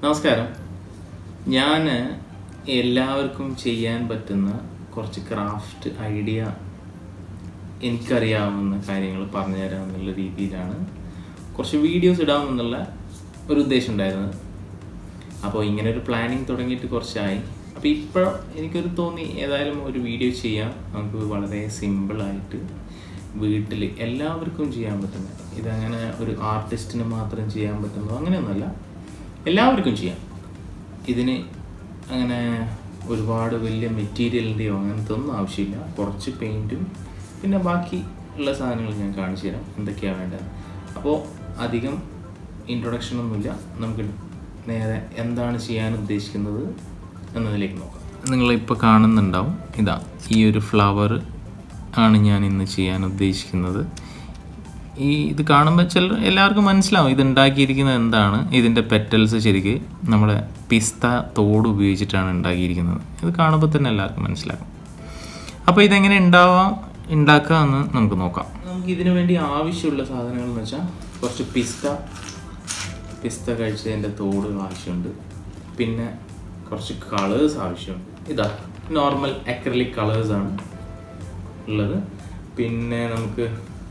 നമസ്കാരം ഞാൻ എല്ലാവർക്കും ചെയ്യാൻ പറ്റുന്ന കുറച്ച് ക്രാഫ്റ്റ് ഐഡിയ എനിക്കറിയാവുന്ന കാര്യങ്ങൾ പറഞ്ഞു തരാമെന്നുള്ള രീതിയിലാണ് കുറച്ച് വീഡിയോസ് ഇടാമെന്നുള്ള ഒരു ഉദ്ദേശം ഉണ്ടായിരുന്നത് അപ്പോൾ ഇങ്ങനെ ഒരു പ്ലാനിങ് തുടങ്ങിയിട്ട് കുറച്ചായി അപ്പോൾ ഇപ്പോൾ എനിക്കൊരു തോന്നി ഏതായാലും ഒരു വീഡിയോ ചെയ്യാം നമുക്ക് വളരെ സിമ്പിളായിട്ട് വീട്ടിൽ എല്ലാവർക്കും ചെയ്യാൻ പറ്റുന്ന ഇതങ്ങനെ ഒരു ആർട്ടിസ്റ്റിന് മാത്രം ചെയ്യാൻ പറ്റുന്നതോ അങ്ങനെയൊന്നുമല്ല എല്ലാവർക്കും ചെയ്യാം ഇതിന് അങ്ങനെ ഒരുപാട് വലിയ മെറ്റീരിയലിൻ്റെയോ അങ്ങനത്തെ ഒന്നും ആവശ്യമില്ല കുറച്ച് പെയിൻറ്റും പിന്നെ ബാക്കി ഉള്ള സാധനങ്ങൾ ഞാൻ കാണിച്ചു തരാം എന്തൊക്കെയാണ് വേണ്ടത് അപ്പോൾ അധികം ഇൻട്രൊഡക്ഷൻ ഒന്നുമില്ല നമുക്ക് നേരെ എന്താണ് ചെയ്യാൻ ഉദ്ദേശിക്കുന്നത് എന്നതിലേക്ക് നോക്കാം നിങ്ങളിപ്പോൾ കാണുന്നുണ്ടാവും ഇതാ ഈ ഒരു ഫ്ലവർ ആണ് ഞാൻ ഇന്ന് ചെയ്യാൻ ഉദ്ദേശിക്കുന്നത് ഈ ഇത് കാണുമ്പോൾ ചില എല്ലാവർക്കും മനസ്സിലാവും ഇത് ഉണ്ടാക്കിയിരിക്കുന്നത് എന്താണ് ഇതിൻ്റെ പെറ്റൽസ് ശരിക്ക് നമ്മുടെ പിസ്ത തോട് ഉപയോഗിച്ചിട്ടാണ് ഉണ്ടാക്കിയിരിക്കുന്നത് ഇത് കാണുമ്പോൾ തന്നെ എല്ലാവർക്കും മനസ്സിലാക്കും അപ്പോൾ ഇതെങ്ങനെ ഉണ്ടാവാം ഉണ്ടാക്കുക എന്ന് നമുക്ക് നോക്കാം നമുക്ക് ഇതിനു വേണ്ടി ആവശ്യമുള്ള സാധനങ്ങൾ എന്ന് വെച്ചാൽ കുറച്ച് പിസ്ത പിസ്ത കഴിച്ചതിൻ്റെ തോട് ആവശ്യമുണ്ട് പിന്നെ കുറച്ച് കളേഴ്സ് ആവശ്യമുണ്ട് ഇതാ നോർമൽ അക്രലിക് കളേഴ്സാണ് ഉള്ളത് പിന്നെ നമുക്ക്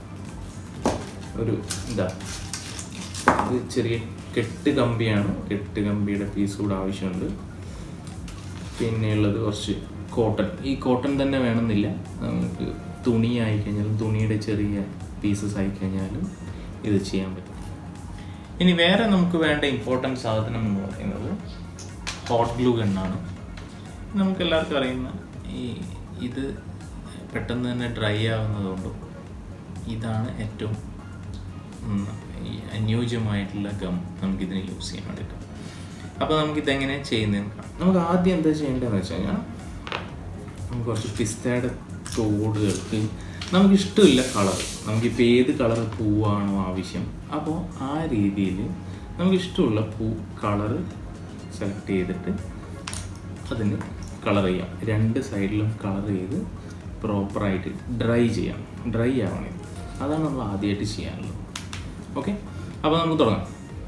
ഒരു ഇതാ ഇത് ചെറിയ കെട്ട് കമ്പിയാണ് കെട്ട് കമ്പിയുടെ പീസ് കൂടെ ആവശ്യമുണ്ട് പിന്നെ ഉള്ളത് കുറച്ച് കോട്ടൺ ഈ കോട്ടൺ തന്നെ വേണമെന്നില്ല നമുക്ക് തുണി ആയിക്കഴിഞ്ഞാലും തുണിയുടെ ചെറിയ പീസസ് ആയിക്കഴിഞ്ഞാലും ഇത് ചെയ്യാൻ പറ്റും ഇനി വേറെ നമുക്ക് വേണ്ട ഇമ്പോർട്ടൻറ്റ് സാധനം എന്ന് പറയുന്നത് ഹോട്ട് ഗ്ലൂ ഗണ്ണാണ് നമുക്ക് എല്ലാവർക്കും അറിയുന്ന ഈ ഇത് പെട്ടെന്ന് തന്നെ ഡ്രൈ ആവുന്നതുകൊണ്ടും ഇതാണ് ഏറ്റവും ഉം, ഈ അനുയോജ്യമായിട്ടുള്ള ഗം നമുക്കിതിന് യൂസ് ചെയ്യാൻ വേണ്ടിയിട്ട് അപ്പോൾ നമുക്കിതെങ്ങനെ ചെയ്യുന്നതെന്ന് കാണാം നമുക്ക് ആദ്യം എന്താ ചെയ്യേണ്ടതെന്ന് വെച്ച് കഴിഞ്ഞാൽ നമുക്ക് കുറച്ച് പിസ്തയുടെ തോടുകൾക്ക് നമുക്ക് ഇഷ്ടമില്ല കളർ നമുക്കിപ്പോൾ ഏത് കളർ പൂവാണോ ആവശ്യം അപ്പോൾ ആ രീതിയിൽ നമുക്ക് ഇഷ്ടമുള്ള പൂ കളർ സെലക്ട് ചെയ്തിട്ട് അതിന് കളർ ചെയ്യാം രണ്ട് സൈഡിലും കളർ ചെയ്ത് പ്രോപ്പറായിട്ട് ഡ്രൈ ചെയ്യാം ഡ്രൈ ആവണം ഇത്. അതാണ് നമ്മൾ ആദ്യമായിട്ട് ചെയ്യാനുള്ളത് ഓക്കെ അപ്പോൾ നമുക്ക് തുടങ്ങാം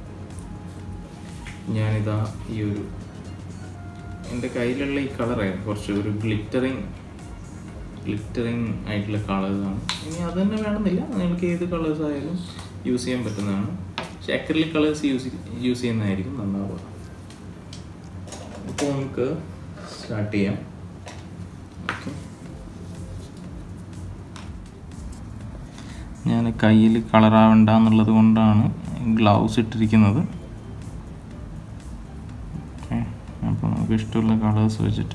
ഞാനിതാ ഈ ഒരു എൻ്റെ കയ്യിലുള്ള ഈ കളറായിരുന്നു കുറച്ച് ഒരു ഗ്ലിറ്ററിങ് ഗ്ലിറ്ററിങ് ആയിട്ടുള്ള കളേഴ്സാണ് ഇനി അത് തന്നെ വേണമെന്നില്ല നിങ്ങൾക്ക് ഏത് കളേഴ്സ് ആയാലും യൂസ് ചെയ്യാൻ പറ്റുന്നതാണ് പക്ഷെ അക്രലിക് കളേഴ്സ് യൂസ് യൂസ് ചെയ്യുന്നതായിരിക്കും നന്നാവുക അപ്പോൾ നമുക്ക് സ്റ്റാർട്ട് ചെയ്യാം ഓക്കെ ഞാൻ കയ്യിൽ കളറാവണ്ട എന്നുള്ളത് കൊണ്ടാണ് ഗ്ലൗസ് ഇട്ടിരിക്കുന്നത് ഓക്കെ അപ്പോൾ നമുക്ക് ഇഷ്ടമുള്ള കളേഴ്സ് വെച്ചിട്ട്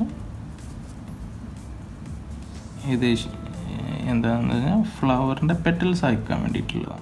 ഇത് ശ- എന്താണെന്ന് പറഞ്ഞാൽ ഫ്ലവറിൻ്റെ പെറ്റൽസ് അയക്കാൻ വേണ്ടിയിട്ടുള്ളതാണ്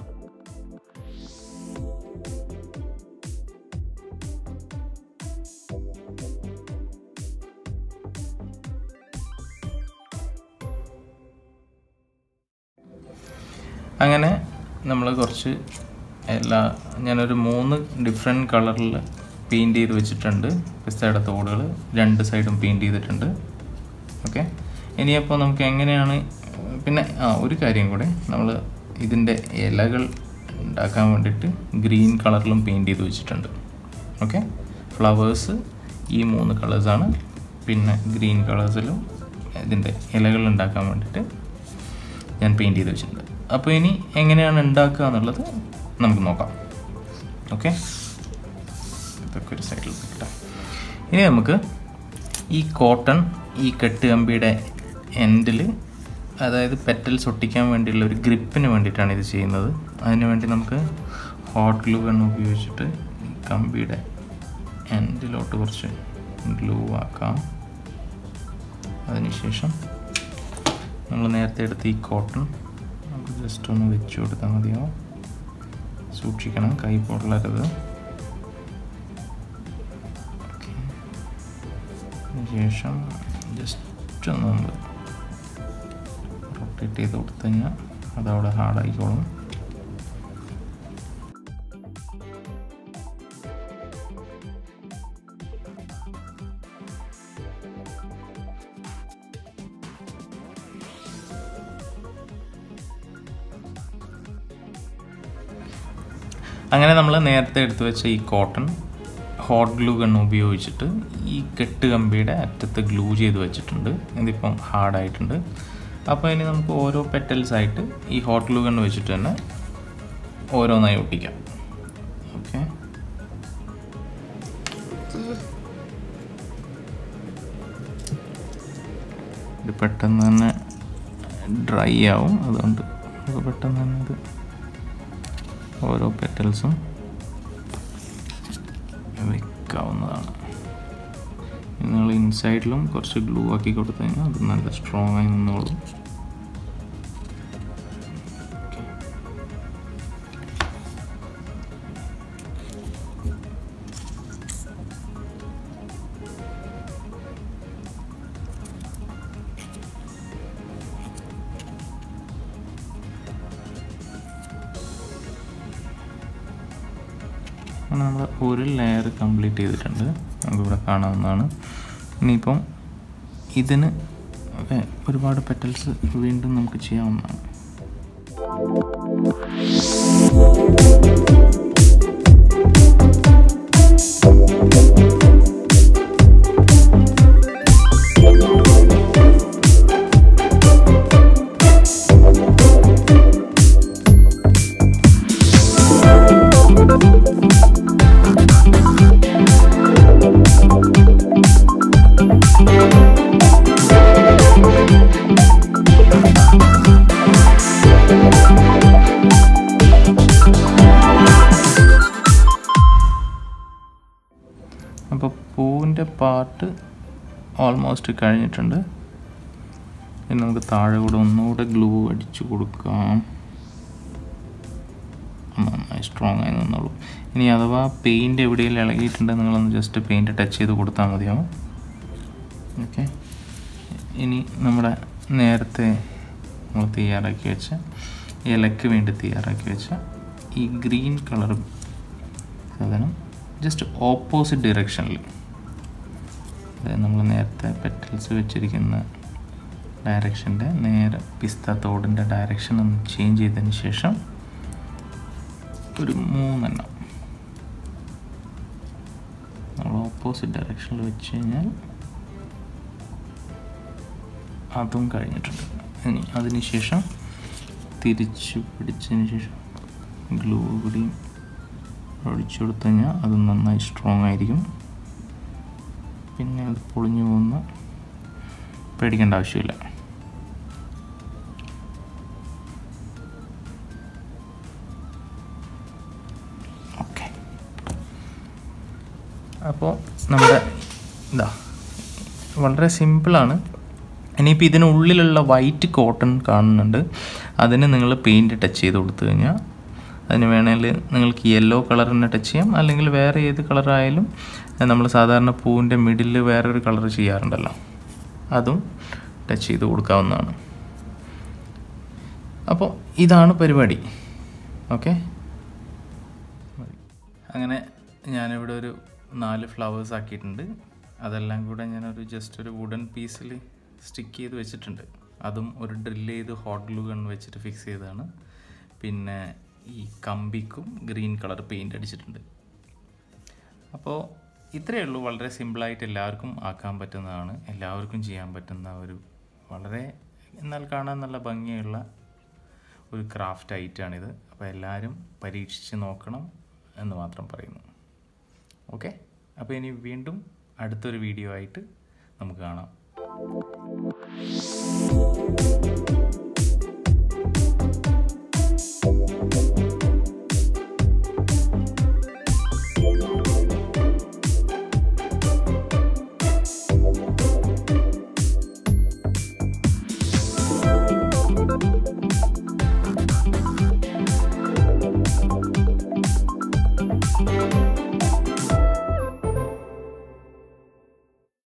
അങ്ങനെ നമ്മൾ കുറച്ച് എല്ലാ ഞാനൊരു മൂന്ന് ഡിഫറെൻറ്റ് കളറിൽ പെയിൻറ്റ് ചെയ്ത് വെച്ചിട്ടുണ്ട് പിസ്തയുടെ തോടുകൾ രണ്ട് സൈഡും പെയിൻറ്റ് ചെയ്തിട്ടുണ്ട് ഓക്കെ ഇനിയപ്പോൾ നമുക്ക് എങ്ങനെയാണ് പിന്നെ ആ ഒരു കാര്യം കൂടെ നമ്മൾ ഇതിൻ്റെ ഇലകൾ ഉണ്ടാക്കാൻ വേണ്ടിയിട്ട് ഗ്രീൻ കളറിലും പെയിൻറ്റ് ചെയ്ത് വെച്ചിട്ടുണ്ട് ഓക്കെ ഫ്ലവേഴ്സ് ഈ മൂന്ന് കളേഴ്സാണ് പിന്നെ ഗ്രീൻ കളേഴ്സിലും ഇതിൻ്റെ ഇലകൾ ഉണ്ടാക്കാൻ വേണ്ടിയിട്ട് ഞാൻ പെയിൻറ്റ് ചെയ്ത് വെച്ചിട്ടുണ്ട് അപ്പോൾ ഇനി എങ്ങനെയാണ് ഉണ്ടാക്കുക എന്നുള്ളത് നമുക്ക് നോക്കാം ഓക്കെ ഇതൊക്കെ ഒരു സൈഡിൽ കിട്ടാം ഇനി നമുക്ക് ഈ കോട്ടൺ ഈ കെട്ട് കമ്പിയുടെ എൻഡിൽ അതായത് പെറ്റൽസ് ഒട്ടിക്കാൻ വേണ്ടിയുള്ള ഒരു ഗ്രിപ്പിന് വേണ്ടിയിട്ടാണ് ഇത് ചെയ്യുന്നത് അതിന് വേണ്ടി നമുക്ക് ഹോട്ട് ഗ്ലൂ ഗൺ ഉപയോഗിച്ചിട്ട് ഈ കമ്പിയുടെ എൻഡിലോട്ട് കുറച്ച് ഗ്ലൂ ആക്കാം അതിനുശേഷം നമ്മൾ നേരത്തെ എടുത്ത ഈ കോട്ടൺ നമുക്ക് ജസ്റ്റ് ഒന്ന് വെച്ച് കൊടുത്താൽ മതിയാവും സൂക്ഷിക്കണം കൈ പൊള്ളരുത് ഓക്കെ അതിനുശേഷം ജസ്റ്റ് ഒന്ന് നമ്മൾ റൊട്ടേറ്റ് ചെയ്ത് കൊടുത്തു കഴിഞ്ഞാൽ അതവിടെ ഹാർഡായിക്കോളും അങ്ങനെ നമ്മൾ നേരത്തെ എടുത്തു വെച്ച ഈ കോട്ടൺ ഹോട്ട് ഗ്ലൂ ഗൺ ഉപയോഗിച്ചിട്ട് ഈ കെട്ട് കമ്പിയുടെ അറ്റത്ത് ഗ്ലൂ ചെയ്ത് വെച്ചിട്ടുണ്ട് ഇതിപ്പം ഹാർഡായിട്ടുണ്ട് അപ്പോൾ ഇനി നമുക്ക് ഓരോ പെറ്റൽസ് ആയിട്ട് ഈ ഹോട്ട് ഗ്ലൂ ഗൺ വെച്ചിട്ട് തന്നെ ഓരോന്നായി ഒട്ടിക്കാം ഓക്കെ ഇത് പെട്ടെന്ന് തന്നെ ഡ്രൈ ആവും അതുകൊണ്ട് നമുക്ക് പെട്ടെന്ന് തന്നെ ഇത് ഓരോ പെറ്റൽസും വെക്കാവുന്നതാണ് നിങ്ങൾ ഇൻസൈഡിലും കുറച്ച് ഗ്ലൂ ആക്കി കൊടുത്തു കഴിഞ്ഞാൽ അത് നല്ല സ്ട്രോങ് ആയി നിന്നോളും അങ്ങനെ നമ്മൾ ഒരു ലെയർ കംപ്ലീറ്റ് ചെയ്തിട്ടുണ്ട് നമുക്കിവിടെ കാണാവുന്നതാണ് ഇനിയിപ്പം ഇതിന് വേ- ഒരുപാട് പെറ്റൽസ് വീണ്ടും നമുക്ക് ചെയ്യാവുന്നതാണ് അപ്പോൾ പൂവിൻ്റെ പാർട്ട് ഓൾമോസ്റ്റ് കഴിഞ്ഞിട്ടുണ്ട് ഇനി നമുക്ക് താഴെ കൂടെ ഒന്നുകൂടെ ഗ്ലൂ അടിച്ചു കൊടുക്കാം നന്നായി സ്ട്രോങ് ആയി നിന്നോളൂ ഇനി അഥവാ പെയിൻറ്റ് എവിടെയെങ്കിലും ഇളകിയിട്ടുണ്ടെങ്കിൽ നിങ്ങളൊന്ന് ജസ്റ്റ് പെയിൻറ്റ് ടച്ച് ചെയ്ത് കൊടുത്താൽ മതിയാവും ഓക്കെ ഇനി നമ്മുടെ നേരത്തെ നമ്മൾ തയ്യാറാക്കി വെച്ച ഇലയ്ക്ക് വേണ്ടി തയ്യാറാക്കി വെച്ച ഈ ഗ്രീൻ കളർ സാധനം ജസ്റ്റ് ഓപ്പോസിറ്റ് ഡിറക്ഷനിൽ അതായത് നമ്മൾ നേരത്തെ പെറ്റൽസ് വെച്ചിരിക്കുന്ന ഡയറക്ഷൻ്റെ നേരെ പിസ്ത തോടിൻ്റെ ഡയറക്ഷൻ ഒന്ന് ചേഞ്ച് ചെയ്തതിന് ശേഷം ഒരു മൂന്നെണ്ണം നമ്മൾ ഓപ്പോസിറ്റ് ഡയറക്ഷനിൽ വെച്ച് കഴിഞ്ഞാൽ അതും കഴിഞ്ഞിട്ടുണ്ട് ഇനി അതിന് ശേഷം തിരിച്ച് പിടിച്ചതിന് ശേഷം ഗ്ലൂ കൂടിയും ഒഴിച്ചു കൊടുത്തു കഴിഞ്ഞാൽ അത് നന്നായി സ്ട്രോങ് ആയിരിക്കും പിന്നെ അത് പൊളിഞ്ഞു പോകുന്ന പേടിക്കേണ്ട ആവശ്യമില്ല ഓക്കെ അപ്പോൾ നമ്മുടെ ഇതാ വളരെ സിമ്പിളാണ് ഇനിയിപ്പോൾ ഇതിനുള്ളിലുള്ള വൈറ്റ് കോട്ടൺ കാണുന്നുണ്ട് അതിന് നിങ്ങൾ പെയിൻറ്റ് ടച്ച് ചെയ്ത് കൊടുത്തു കഴിഞ്ഞാൽ അതിന് വേണമെങ്കിൽ നിങ്ങൾക്ക് യെല്ലോ കളറിനെ ടച്ച് ചെയ്യാം അല്ലെങ്കിൽ വേറെ ഏത് കളറായാലും നമ്മൾ സാധാരണ പൂവിൻ്റെ മിഡിൽ വേറൊരു കളർ ചെയ്യാറുണ്ടല്ലോ അതും ടച്ച് ചെയ്ത് കൊടുക്കാവുന്നതാണ് അപ്പോൾ ഇതാണ് പരിപാടി ഓക്കെ അങ്ങനെ ഞാനിവിടെ ഒരു നാല് ഫ്ലവേഴ്സ് ആക്കിയിട്ടുണ്ട് അതെല്ലാം കൂടെ ഞാനൊരു ജസ്റ്റ് ഒരു വുഡൻ പീസിൽ സ്റ്റിക്ക് ചെയ്ത് വെച്ചിട്ടുണ്ട് അതും ഒരു ഡ്രില്ല് ചെയ്ത് ഹോട്ട് ഗ്ലൂ ഗൺ വെച്ചിട്ട് ഫിക്സ് ചെയ്തതാണ് പിന്നെ ഈ കമ്പിക്കും ഗ്രീൻ കളർ പെയിൻ്റ് അടിച്ചിട്ടുണ്ട് അപ്പോൾ ഇത്രയേ ഉള്ളൂ വളരെ സിമ്പിളായിട്ട് എല്ലാവർക്കും ആക്കാൻ പറ്റുന്നതാണ് എല്ലാവർക്കും ചെയ്യാൻ പറ്റുന്ന ഒരു വളരെ എന്നാൽ കാണാൻ നല്ല ഭംഗിയുള്ള ഒരു ക്രാഫ്റ്റ് ഐറ്റാണിത് അപ്പോൾ എല്ലാവരും പരീക്ഷിച്ച് നോക്കണം എന്ന് മാത്രം പറയുന്നു ഓക്കെ അപ്പോൾ ഇനി വീണ്ടും അടുത്തൊരു വീഡിയോ ആയിട്ട് നമുക്ക് കാണാം